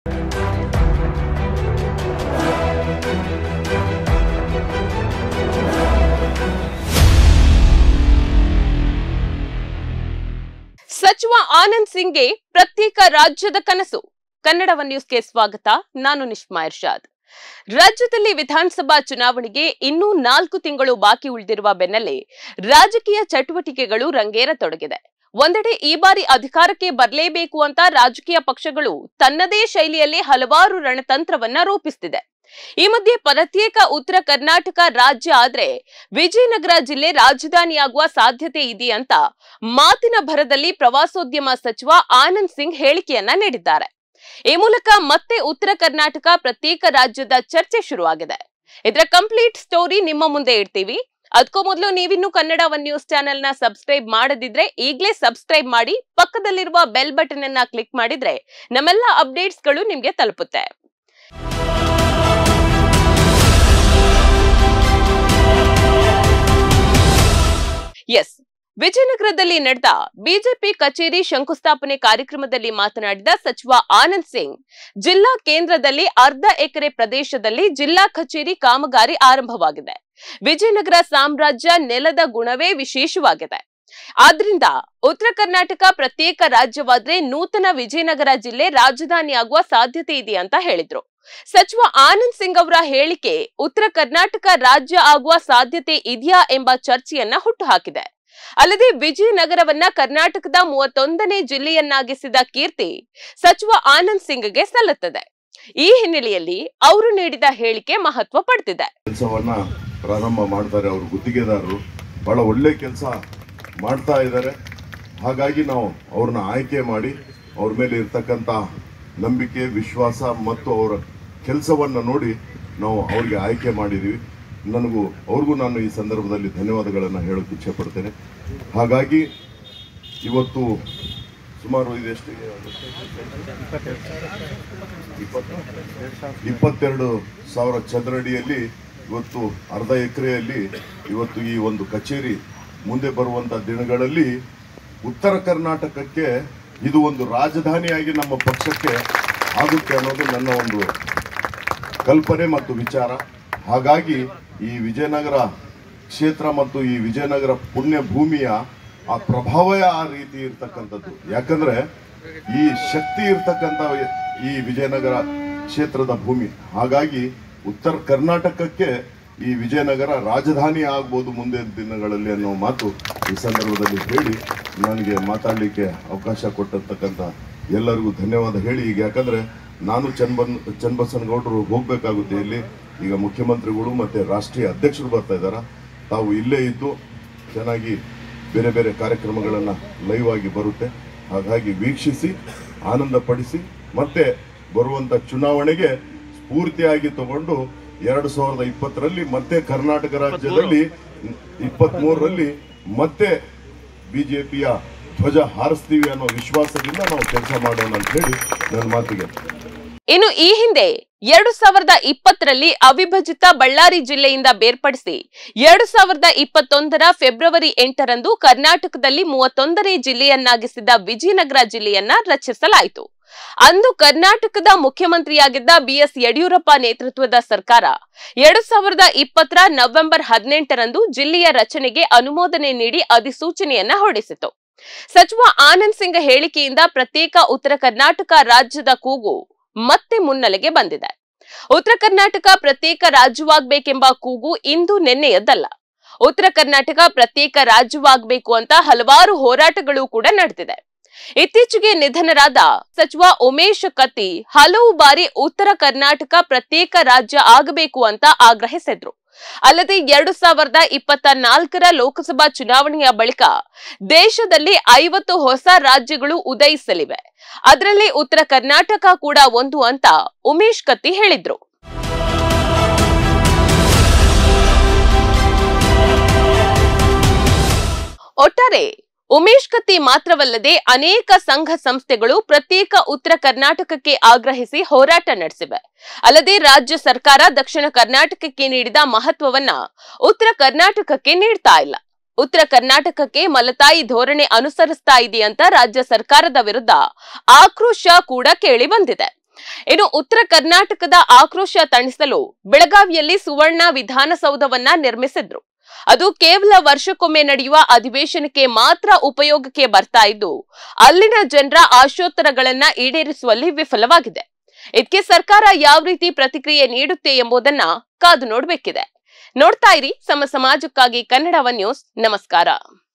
ಸಚಿವ ಆನಂದ್ ಸಿಂಗ್ಗೆ ಪ್ರತ್ಯೇಕ ರಾಜ್ಯದ ಕನಸು ಕನ್ನಡವ ನ್ಯೂಸ್ಗೆ ಸ್ವಾಗತ ನಾನು ನಿಷ್ಮಾ ಇರ್ಷಾದ್ ರಾಜ್ಯದಲ್ಲಿ ವಿಧಾನಸಭಾ ಚುನಾವಣೆಗೆ ಇನ್ನೂ ನಾಲ್ಕು ತಿಂಗಳು ಬಾಕಿ ಉಳಿದಿರುವ ಬೆನ್ನಲ್ಲೇ ರಾಜಕೀಯ ಚಟುವಟಿಕೆಗಳು ರಂಗೇರತೊಡಗಿದೆ ಒಂದೆಡೆ ಈ ಬಾರಿ ಅಧಿಕಾರಕ್ಕೆ ಬರಲೇಬೇಕು ಅಂತ ರಾಜಕೀಯ ಪಕ್ಷಗಳು ತನ್ನದೇ ಶೈಲಿಯಲ್ಲಿ ಹಲವಾರು ರಣತಂತ್ರವನ್ನ ರೂಪಿಸುತ್ತಿದೆ ಈ ಮಧ್ಯೆ ಪ್ರತ್ಯೇಕ ಉತ್ತರ ಕರ್ನಾಟಕ ರಾಜ್ಯ ಆದ್ರೆ ವಿಜಯನಗರ ಜಿಲ್ಲೆ ರಾಜಧಾನಿಯಾಗುವ ಸಾಧ್ಯತೆ ಇದೆಯಂತ ಮಾತಿನ ಭರದಲ್ಲಿ ಪ್ರವಾಸೋದ್ಯಮ ಸಚಿವ ಆನಂದ್ ಸಿಂಗ್ ಹೇಳಿಕೆಯನ್ನ ನೀಡಿದ್ದಾರೆ ಈ ಮೂಲಕ ಮತ್ತೆ ಉತ್ತರ ಕರ್ನಾಟಕ ಪ್ರತ್ಯೇಕ ರಾಜ್ಯದ ಚರ್ಚೆ ಶುರುವಾಗಿದೆ ಇದರ ಕಂಪ್ಲೀಟ್ ಸ್ಟೋರಿ ನಿಮ್ಮ ಮುಂದೆ ಇಡ್ತೀವಿ ಅದಕ್ಕೂ ಮೊದಲು ನೀವಿನ್ನು ಕನ್ನಡ ಒನ್ ನ್ಯೂಸ್ ಚಾನೆಲ್ ನ ಸಬ್ಸ್ಕ್ರೈಬ್ ಮಾಡದಿದ್ರೆ ಈಗಲೇ ಸಬ್ಸ್ಕ್ರೈಬ್ ಮಾಡಿ ಪಕ್ಕದಲ್ಲಿರುವ ಬೆಲ್ ಬಟನ್ ಅನ್ನ ಕ್ಲಿಕ್ ಮಾಡಿದ್ರೆ ನಮ್ಮೆಲ್ಲ ಅಪ್ಡೇಟ್ಸ್ ಗಳು ನಿಮ್ಗೆ ತಲುಪುತ್ತೆ ಎಸ್ ವಿಜಯನಗರದಲ್ಲಿ ನಡೆದ ಬಿಜೆಪಿ ಕಚೇರಿ ಶಂಕುಸ್ಥಾಪನೆ ಕಾರ್ಯಕ್ರಮದಲ್ಲಿ ಮಾತನಾಡಿದ ಸಚಿವ ಆನಂದ್ ಸಿಂಗ್ ಜಿಲ್ಲಾ ಕೇಂದ್ರದಲ್ಲಿ ಅರ್ಧ ಎಕರೆ ಪ್ರದೇಶದಲ್ಲಿ ಜಿಲ್ಲಾ ಕಚೇರಿ ಕಾಮಗಾರಿ ಆರಂಭವಾಗಿದೆ ವಿಜಯನಗರ ಸಾಮ್ರಾಜ್ಯ ನೆಲದ ಗುಣವೇ ವಿಶೇಷವಾಗಿದೆ ಆದ್ರಿಂದ ಉತ್ತರ ಕರ್ನಾಟಕ ಪ್ರತ್ಯೇಕ ರಾಜ್ಯವಾದ್ರೆ ನೂತನ ವಿಜಯನಗರ ಜಿಲ್ಲೆ ರಾಜಧಾನಿಯಾಗುವ ಸಾಧ್ಯತೆ ಇದೆ ಅಂತ ಹೇಳಿದ್ರು ಸಚಿವ ಆನಂದ್ ಸಿಂಗ್ ಅವರ ಹೇಳಿಕೆ ಉತ್ತರ ಕರ್ನಾಟಕ ರಾಜ್ಯ ಆಗುವ ಸಾಧ್ಯತೆ ಇದೆಯಾ ಎಂಬ ಚರ್ಚೆಯನ್ನ ಹುಟ್ಟುಹಾಕಿದೆ ಅಲ್ಲದೆ ವಿಜಯನಗರವನ್ನ ಕರ್ನಾಟಕದ ಮೂವತ್ತೊಂದನೇ ಜಿಲ್ಲೆಯನ್ನಾಗಿಸಿದ ಕೀರ್ತಿ ಸಚಿವ ಆನಂದ್ ಸಿಂಗ್ಗೆ ಸಲ್ಲುತ್ತದೆ ಈ ಹಿನ್ನೆಲೆಯಲ್ಲಿ ಅವರು ನೀಡಿದ ಹೇಳಿಕೆ ಮಹತ್ವ ಪಡೆದಿದೆ ಕೆಲಸವನ್ನ ಪ್ರಾರಂಭ ಮಾಡ್ತಾರೆ ಅವರು ಗುತ್ತಿಗೆದಾರರು ಬಹಳ ಒಳ್ಳೆ ಕೆಲಸ ಮಾಡ್ತಾ ಇದ್ದಾರೆ ಹಾಗಾಗಿ ನಾವು ಅವ್ರನ್ನ ಆಯ್ಕೆ ಮಾಡಿ ಅವ್ರ ಮೇಲೆ ಇರ್ತಕ್ಕಂಥ ನಂಬಿಕೆ ವಿಶ್ವಾಸ ಮತ್ತು ಅವರ ಕೆಲಸವನ್ನು ನೋಡಿ ನಾವು ಅವ್ರಿಗೆ ಆಯ್ಕೆ ಮಾಡಿದ್ದೀವಿ ನನಗೂ ಅವ್ರಿಗೂ ನಾನು ಈ ಸಂದರ್ಭದಲ್ಲಿ ಧನ್ಯವಾದಗಳನ್ನು ಹೇಳೋಕೆ ಇಚ್ಛೆ ಪಡ್ತೇನೆ ಹಾಗಾಗಿ ಇವತ್ತು ಸುಮಾರು ಇದೆಷ್ಟು ಇಪ್ಪತ್ತು ಇಪ್ಪತ್ತೆರಡು ಸಾವಿರ ಚದರಡಿಯಲ್ಲಿ ಇವತ್ತು ಅರ್ಧ ಎಕರೆಯಲ್ಲಿ ಇವತ್ತು ಈ ಒಂದು ಕಚೇರಿ ಮುಂದೆ ಬರುವಂತ ದಿನಗಳಲ್ಲಿ ಉತ್ತರ ಕರ್ನಾಟಕಕ್ಕೆ ಇದು ಒಂದು ರಾಜಧಾನಿಯಾಗಿ ನಮ್ಮ ಪಕ್ಷಕ್ಕೆ ಆಗುತ್ತೆ ಅನ್ನೋದು ನನ್ನ ಒಂದು ಕಲ್ಪನೆ ಮತ್ತು ವಿಚಾರ ಹಾಗಾಗಿ ಈ ವಿಜಯನಗರ ಕ್ಷೇತ್ರ ಮತ್ತು ಈ ವಿಜಯನಗರ ಪುಣ್ಯ ಭೂಮಿಯ ಆ ಪ್ರಭಾವವೇ ಆ ರೀತಿ ಇರ್ತಕ್ಕಂಥದ್ದು ಯಾಕಂದ್ರೆ ಈ ಶಕ್ತಿ ಇರ್ತಕ್ಕಂಥ ಈ ವಿಜಯನಗರ ಕ್ಷೇತ್ರದ ಭೂಮಿ ಹಾಗಾಗಿ ಉತ್ತರ ಕರ್ನಾಟಕಕ್ಕೆ ಈ ವಿಜಯನಗರ ರಾಜಧಾನಿ ಆಗ್ಬೋದು ಮುಂದಿನ ದಿನಗಳಲ್ಲಿ ಅನ್ನೋ ಮಾತು ಈ ಸಂದರ್ಭದಲ್ಲಿ ಹೇಳಿ ನನಗೆ ಮಾತಾಡಲಿಕ್ಕೆ ಅವಕಾಶ ಕೊಟ್ಟಿರ್ತಕ್ಕಂಥ ಎಲ್ಲರಿಗೂ ಧನ್ಯವಾದ ಹೇಳಿ ಈಗ ಯಾಕಂದ್ರೆ ನಾನು ಚನ್ನಬನ್ ಚನ್ನಬಸನಗೌಡರು ಹೋಗ್ಬೇಕಾಗುತ್ತೆ ಇಲ್ಲಿ ಈಗ ಮುಖ್ಯಮಂತ್ರಿಗಳು ಮತ್ತೆ ರಾಷ್ಟ್ರೀಯ ಅಧ್ಯಕ್ಷರು ಬರ್ತಾ ಇದ್ದಾರೆ ತಾವು ಇಲ್ಲೇ ಇದ್ದು ಚೆನ್ನಾಗಿ ಬೇರೆ ಬೇರೆ ಕಾರ್ಯಕ್ರಮಗಳನ್ನು ಲೈವ್ ಆಗಿ ಬರುತ್ತೆ ಹಾಗಾಗಿ ವೀಕ್ಷಿಸಿ ಆನಂದ ಪಡಿಸಿ ಮತ್ತೆ ಬರುವಂತ ಚುನಾವಣೆಗೆ ಸ್ಫೂರ್ತಿಯಾಗಿ ತಗೊಂಡು ಎರಡು ಸಾವಿರದ ಇಪ್ಪತ್ತರಲ್ಲಿ ಮತ್ತೆ ಕರ್ನಾಟಕ ರಾಜ್ಯದಲ್ಲಿ ಇಪ್ಪತ್ತ್ ಮೂರರಲ್ಲಿ ಮತ್ತೆ ಬಿಜೆಪಿಯ ಧ್ವಜ ಹಾರಿಸ್ತೀವಿ ಅನ್ನೋ ವಿಶ್ವಾಸದಿಂದ ನಾವು ಕೆಲಸ ಮಾಡೋಣ ಅಂತ ಹೇಳಿ ನನ್ನ ಮಾತಿಗೆ ಇನ್ನು ಈ ಹಿಂದೆ ಎರಡು ಸಾವಿರದ ಇಪ್ಪತ್ತರಲ್ಲಿ ಅವಿಭಜಿತ ಬಳ್ಳಾರಿ ಜಿಲ್ಲೆಯಿಂದ ಬೇರ್ಪಡಿಸಿ ಎರಡು ಸಾವಿರದ ಇಪ್ಪತ್ತೊಂದರ ಫೆಬ್ರವರಿ ಎಂಟರಂದು ಕರ್ನಾಟಕದಲ್ಲಿ ಮೂವತ್ತೊಂದನೇ ಜಿಲ್ಲೆಯನ್ನಾಗಿಸಿದ ವಿಜಯನಗರ ಜಿಲ್ಲೆಯನ್ನ ರಚಿಸಲಾಯಿತು ಅಂದು ಕರ್ನಾಟಕದ ಮುಖ್ಯಮಂತ್ರಿಯಾಗಿದ್ದ ಬಿಎಸ್ ಯಡಿಯೂರಪ್ಪ ನೇತೃತ್ವದ ಸರ್ಕಾರ ಎರಡು ಸಾವಿರದ ಇಪ್ಪತ್ತರ ನವೆಂಬರ್ ಹದಿನೆಂಟರಂದು ಜಿಲ್ಲೆಯ ರಚನೆಗೆ ಅನುಮೋದನೆ ನೀಡಿ ಅಧಿಸೂಚನೆಯನ್ನ ಹೊರಡಿಸಿತು ಸಚಿವ ಆನಂದ್ ಸಿಂಗ್ ಹೇಳಿಕೆಯಿಂದ ಪ್ರತ್ಯೇಕ ಉತ್ತರ ಕರ್ನಾಟಕ ರಾಜ್ಯದ ಕೂಗು ಮತ್ತೆ ಮುನ್ನೆಲೆಗೆ ಬಂದಿದೆ ಉತ್ತರ ಕರ್ನಾಟಕ ಪ್ರತ್ಯೇಕ ರಾಜ್ಯವಾಗಬೇಕೆಂಬ ಕೂಗು ಇಂದು ನಿನ್ನೆಯದ್ದಲ್ಲ ಉತ್ತರ ಕರ್ನಾಟಕ ಪ್ರತ್ಯೇಕ ರಾಜ್ಯವಾಗಬೇಕು ಅಂತ ಹಲವಾರು ಹೋರಾಟಗಳು ಕೂಡ ನಡೆದಿದೆ ಇತ್ತೀಚೆಗೆ ನಿಧನರಾದ ಸಚಿವ ಉಮೇಶ್ ಕತ್ತಿ ಹಲವು ಬಾರಿ ಉತ್ತರ ಕರ್ನಾಟಕ ಪ್ರತ್ಯೇಕ ರಾಜ್ಯ ಆಗಬೇಕು ಅಂತ ಆಗ್ರಹಿಸಿದ್ರು ಅಲ್ಲದೆ ಎರಡು ಸಾವಿರದ ಇಪ್ಪತ್ತ ನಾಲ್ಕರ ಲೋಕಸಭಾ ಚುನಾವಣೆಯ ಬಳಿಕ ದೇಶದಲ್ಲಿ ಐವತ್ತು ಹೊಸ ರಾಜ್ಯಗಳು ಉದಯಿಸಲಿವೆ ಅದರಲ್ಲಿ ಉತ್ತರ ಕರ್ನಾಟಕ ಕೂಡ ಒಂದು ಅಂತ ಉಮೇಶ್ ಕತ್ತಿ ಹೇಳಿದ್ರು ಒಟ್ಟಾರೆ ಉಮೇಶ್ ಕತ್ತಿ ಮಾತ್ರವಲ್ಲದೆ ಅನೇಕ ಸಂಘ ಸಂಸ್ಥೆಗಳು ಪ್ರತ್ಯೇಕ ಉತ್ತರ ಕರ್ನಾಟಕಕ್ಕೆ ಆಗ್ರಹಿಸಿ ಹೋರಾಟ ನಡೆಸಿವೆ ಅಲ್ಲದೆ ರಾಜ್ಯ ಸರ್ಕಾರ ದಕ್ಷಿಣ ಕರ್ನಾಟಕಕ್ಕೆ ನೀಡಿದ ಮಹತ್ವವನ್ನ ಉತ್ತರ ಕರ್ನಾಟಕಕ್ಕೆ ನೀಡ್ತಾ ಇಲ್ಲ ಉತ್ತರ ಕರ್ನಾಟಕಕ್ಕೆ ಮಲತಾಯಿ ಧೋರಣೆ ಅನುಸರಿಸ್ತಾ ಇದೆ ಅಂತ ರಾಜ್ಯ ಸರ್ಕಾರದ ವಿರುದ್ಧ ಆಕ್ರೋಶ ಕೂಡ ಕೇಳಿ ಬಂದಿದೆ ಇನ್ನು ಉತ್ತರ ಕರ್ನಾಟಕದ ಆಕ್ರೋಶ ತಣಿಸಲು ಬೆಳಗಾವಿಯಲ್ಲಿ ಸುವರ್ಣ ವಿಧಾನಸೌಧವನ್ನ ನಿರ್ಮಿಸಿದ್ರು ಅದು ಕೇವಲ ವರ್ಷಕ್ಕೊಮ್ಮೆ ನಡೆಯುವ ಅಧಿವೇಶನಕ್ಕೆ ಮಾತ್ರ ಉಪಯೋಗಕ್ಕೆ ಬರ್ತಾ ಇದ್ದು ಅಲ್ಲಿನ ಜನರ ಆಶೋತ್ತರಗಳನ್ನ ಈಡೇರಿಸುವಲ್ಲಿ ವಿಫಲವಾಗಿದೆ ಇದಕ್ಕೆ ಸರ್ಕಾರ ಯಾವ ರೀತಿ ಪ್ರತಿಕ್ರಿಯೆ ನೀಡುತ್ತೆ ಎಂಬುದನ್ನ ಕಾದು ನೋಡ್ಬೇಕಿದೆ ನೋಡ್ತಾ ಇರಿ ಸಮ ಸಮಾಜಕ್ಕಾಗಿ ಕನ್ನಡವ ನ್ಯೂಸ್ ನಮಸ್ಕಾರ